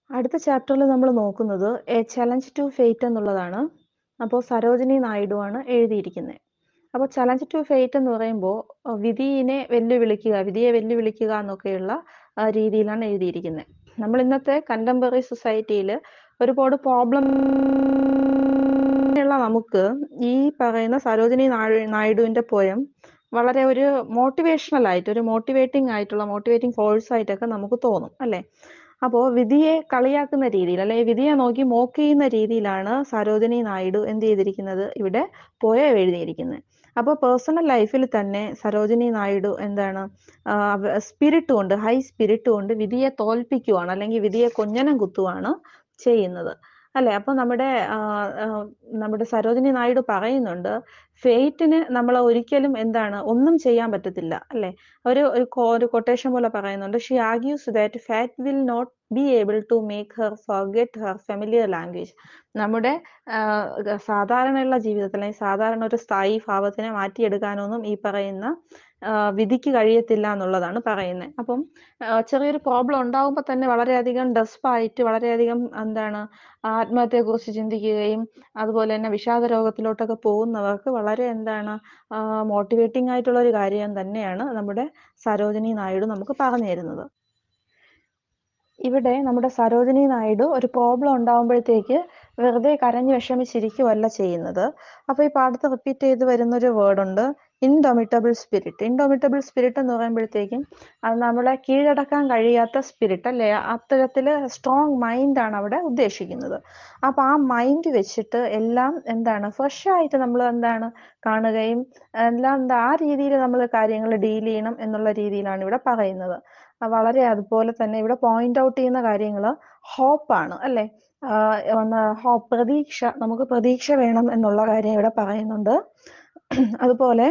അടുത്ത ചാപ്റ്ററിൽ നമ്മൾ നോക്കുന്നത് എ ചലഞ്ച് ടു ഫെയ്റ്റ് എന്നുള്ളതാണ് അപ്പോൾ സരോജിനി നായിഡു ആണ് എഴുതിയിരിക്കുന്നത് അപ്പോൾ ചലഞ്ച് ടു ഫെയ്റ്റ് എന്ന് പറയുമ്പോൾ വിധിയെ വെല്ലുവിളിക്കുക വിധിയെ വെല്ലുവിളിക്കുക എന്നൊക്കെയുള്ള ആ, രീതിയിലാണ് എഴുതിയിരിക്കുന്നത് നമ്മൾ ഇന്നത്തെ കണ്ടംപററി സൊസൈറ്റിയിൽ ഒരുപാട് പ്രോബ്ലം ഉള്ള നമുക്ക് ഈ പറയുന്ന സരോജിനി നായ- നായിഡുവിന്റെ പോയം വളരെ ഒരു മോട്ടിവേഷണൽ ആയിട്ട് ഒരു മോട്ടിവേറ്റിംഗ് ആയിട്ടുള്ള മോട്ടിവേറ്റിംഗ് ഫോഴ്സ് ആയിട്ടൊക്കെ നമുക്ക് തോന്നും അല്ലെ അപ്പോൾ വിധിയെ കളിയാക്കുന്ന രീതിയിൽ അല്ലെ വിധിയെ നോക്കി മോക്ക് ചെയ്യുന്ന രീതിയിലാണ് സരോജിനി നായിഡു എന്ത് ചെയ്തിരിക്കുന്നത് ഇവിടെ പോയം എഴുതിയിരിക്കുന്നത് അപ്പോൾ പേഴ്സണൽ ലൈഫിൽ തന്നെ സരോജിനി നായിഡു എന്താണ് സ്പിരിറ്റ് കൊണ്ട് ഹൈ സ്പിരിറ്റ് കൊണ്ട് വിധിയെ തോൽപ്പിക്കുവാണ് അല്ലെങ്കിൽ വിധിയെ കൊഞ്ഞനം കുത്തുവാണ് ചെയ്യുന്നത് അല്ലെ അപ്പൊ നമ്മുടെ ആ, ആ, നമ്മുടെ സരോജിനി നായിഡു പറയുന്നുണ്ട് ഫെയ്റ്റിന് നമ്മൾ ഒരിക്കലും എന്താണ് ഒന്നും ചെയ്യാൻ പറ്റത്തില്ല അല്ലെ ഒരു ഒരു കൊ- ഒരു കൊട്ടേഷൻ പോലെ പറയുന്നുണ്ട് she argues that fat will not be able to make her forget her familiar language നമ്മുടെ ആ, സാധാരണയുള്ള ജീവിതത്തിൽ അല്ലെങ്കിൽ സാധാരണ ഒരു സ്ഥായി ഭാവത്തിനെ മാറ്റിയെടുക്കാനൊന്നും ഈ പറയുന്ന ആ, വിധിക്ക് കഴിയത്തില്ല എന്നുള്ളതാണ് പറയുന്നത് അപ്പം ആ, ചെറിയൊരു പ്രോബ്ലം ഉണ്ടാകുമ്പോൾ തന്നെ വളരെയധികം ഡെസ്പായിട്ട് വളരെയധികം എന്താണ് ആത്മഹത്യയെക്കുറിച്ച് ചിന്തിക്കുകയും അതുപോലെ തന്നെ വിഷാദ രോഗത്തിലോട്ടൊക്കെ പോകുന്നവർക്ക് വളരെ എന്താണ് മോട്ടിവേറ്റിംഗ് ആയിട്ടുള്ള ഒരു കാര്യം തന്നെയാണ് നമ്മുടെ സരോജിനി നായിഡു നമുക്ക് പറഞ്ഞു തരുന്നത് ഇവിടെ നമ്മുടെ സരോജിനി നായിഡു ഒരു പ്രോബ്ലം ഉണ്ടാകുമ്പോഴത്തേക്ക് വെറുതെ കരഞ്ഞു വിഷമിച്ചിരിക്കുവല്ല ചെയ്യുന്നത് അപ്പൊ ഈ പാഠത്ത് റിപ്പീറ്റ് ചെയ്ത് വരുന്ന ഒരു വേർഡ് ഉണ്ട് ഇൻഡൊമിറ്റബിൾ സ്പിരിറ്റ് ഇൻഡൊമിറ്റബിൾ സ്പിരിറ്റ് എന്ന് പറയുമ്പോഴത്തേക്കും അത് നമ്മളെ കീഴടക്കാൻ കഴിയാത്ത സ്പിരിറ്റ് അല്ലെ അത്തരത്തില് സ്ട്രോങ് മൈൻഡ് ആണ് അവിടെ ഉദ്ദേശിക്കുന്നത് അപ്പൊ ആ മൈൻഡ് വെച്ചിട്ട് എല്ലാം എന്താണ് ഫ്രഷ് ആയിട്ട് നമ്മൾ എന്താണ് കാണുകയും എല്ലാം എന്താ ആ രീതിയിൽ നമ്മൾ കാര്യങ്ങൾ ഡീൽ ചെയ്യണം എന്നുള്ള രീതിയിലാണ് ഇവിടെ പറയുന്നത് ആ വളരെ അതുപോലെ തന്നെ ഇവിടെ പോയിന്റ് ഔട്ട് ചെയ്യുന്ന കാര്യങ്ങൾ ഹോപ്പാണ് അല്ലെ ഹോപ്പ് പ്രതീക്ഷ നമുക്ക് പ്രതീക്ഷ വേണം എന്നുള്ള കാര്യം ഇവിടെ പറയുന്നുണ്ട് അതുപോലെ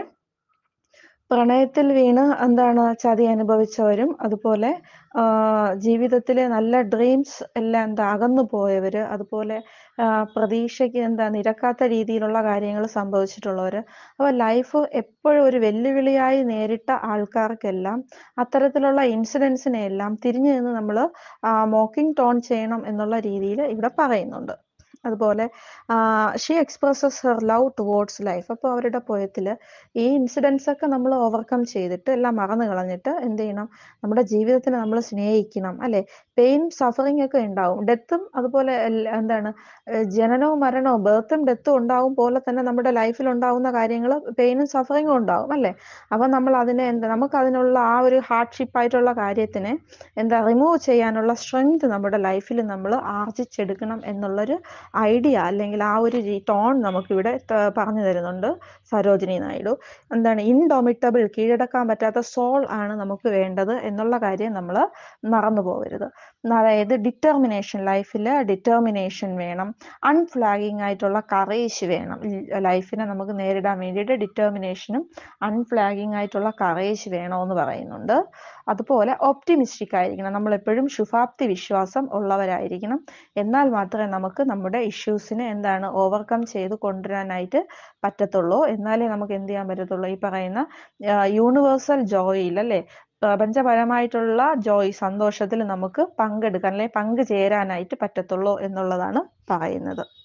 പ്രണയത്തിൽ വീണ് എന്താണ് ചതി അനുഭവിച്ചവരും അതുപോലെ ആ, ജീവിതത്തിലെ നല്ല ഡ്രീംസ് എല്ലാം എന്താ അകന്നു പോയവര് അതുപോലെ ആ, പ്രതീക്ഷയ്ക്ക് എന്താ നിരക്കാത്ത രീതിയിലുള്ള കാര്യങ്ങൾ സംഭവിച്ചിട്ടുള്ളവര് അപ്പോൾ ലൈഫ് എപ്പോഴും ഒരു വെല്ലുവിളിയായി നേരിട്ട ആൾക്കാർക്കെല്ലാം അത്തരത്തിലുള്ള ഇൻസിഡൻസിനെ എല്ലാം തിരിഞ്ഞു നിന്ന് നമ്മൾ മോക്കിംഗ് ടോൺ ചെയ്യണം എന്നുള്ള രീതിയിൽ ഇവിടെ പറയുന്നുണ്ട് അതുപോലെ she expresses her love towards life അപ്പോൾ അവരുടെ പോയത്തിൽ ഈ ഇൻസിഡൻസ് ഒക്കെ നമ്മൾ ഓവർകം ചെയ്തിട്ട് എല്ലാം മറന്നു കളഞ്ഞിട്ട് എന്ത് ചെയ്യണം നമ്മുടെ ജീവിതത്തിനെ നമ്മൾ സ്നേഹിക്കണം അല്ലെ പെയിൻ സഫറിങ് ഒക്കെ ഉണ്ടാവും ഡെത്തും അതുപോലെ എല്ല- എന്താണ് ഏഹ് ജനനവും മരണവും ബർത്തും ഡെത്തും ഉണ്ടാവും പോലെ തന്നെ നമ്മുടെ ലൈഫിൽ ഉണ്ടാവുന്ന കാര്യങ്ങൾ പെയിനും സഫറിങ്ങും ഉണ്ടാവും അല്ലെ അപ്പൊ നമ്മൾ അതിനെ എന്താ നമുക്ക് അതിനുള്ള ആ ഒരു ഹാർഡ്ഷിപ്പ് ആയിട്ടുള്ള കാര്യത്തിനെ എന്താ റിമൂവ് ചെയ്യാനുള്ള സ്ട്രെങ്ത് നമ്മുടെ ലൈഫിൽ നമ്മൾ ആർജിച്ചെടുക്കണം എന്നുള്ളൊരു ഐഡിയ അല്ലെങ്കിൽ ആ ഒരു ടോൺ നമുക്കിവിടെ ത- പറഞ്ഞു തരുന്നുണ്ട് സരോജിനി നായിഡു എന്താണ് ഇൻഡോമിറ്റബിൾ കീഴടക്കാൻ പറ്റാത്ത സോൾ ആണ് നമുക്ക് വേണ്ടത് എന്നുള്ള കാര്യം നമ്മൾ മറന്നു പോകരുത് അതായത് ഡിറ്റർമിനേഷൻ ലൈഫിൽ ഡിറ്റർമിനേഷൻ വേണം അൺഫ്ലാഗിങ് ആയിട്ടുള്ള കറേജ് വേണം ലൈഫിനെ നമുക്ക് നേരിടാൻ വേണ്ടിയിട്ട് ഡിറ്റർമിനേഷനും അൺഫ്ലാഗിങ് ആയിട്ടുള്ള കറേജ് വേണമെന്ന് പറയുന്നുണ്ട് അതുപോലെ ഒപ്റ്റിമിസ്റ്റിക് ആയിരിക്കണം നമ്മൾ എപ്പോഴും ശുഭാപ്തി വിശ്വാസം ഉള്ളവരായിരിക്കണം എന്നാൽ മാത്രമേ നമുക്ക് നമ്മുടെ ഇഷ്യൂസിനെ എന്താണ് ഓവർകം ചെയ്ത് കൊണ്ടുവരാനായിട്ട് പറ്റത്തുള്ളൂ എന്നാലേ നമുക്ക് എന്ത് ചെയ്യാൻ പറ്റത്തുള്ളൂ ഈ പറയുന്ന യൂണിവേഴ്സൽ ജോയിൽ അല്ലെ പ്രപഞ്ചപരമായിട്ടുള്ള ജോയ് സന്തോഷത്തിൽ നമുക്ക് പങ്കെടുക്കാൻ അല്ലെ പങ്കുചേരാനായിട്ട് പറ്റത്തുള്ളൂ എന്നുള്ളതാണ് പറയുന്നത്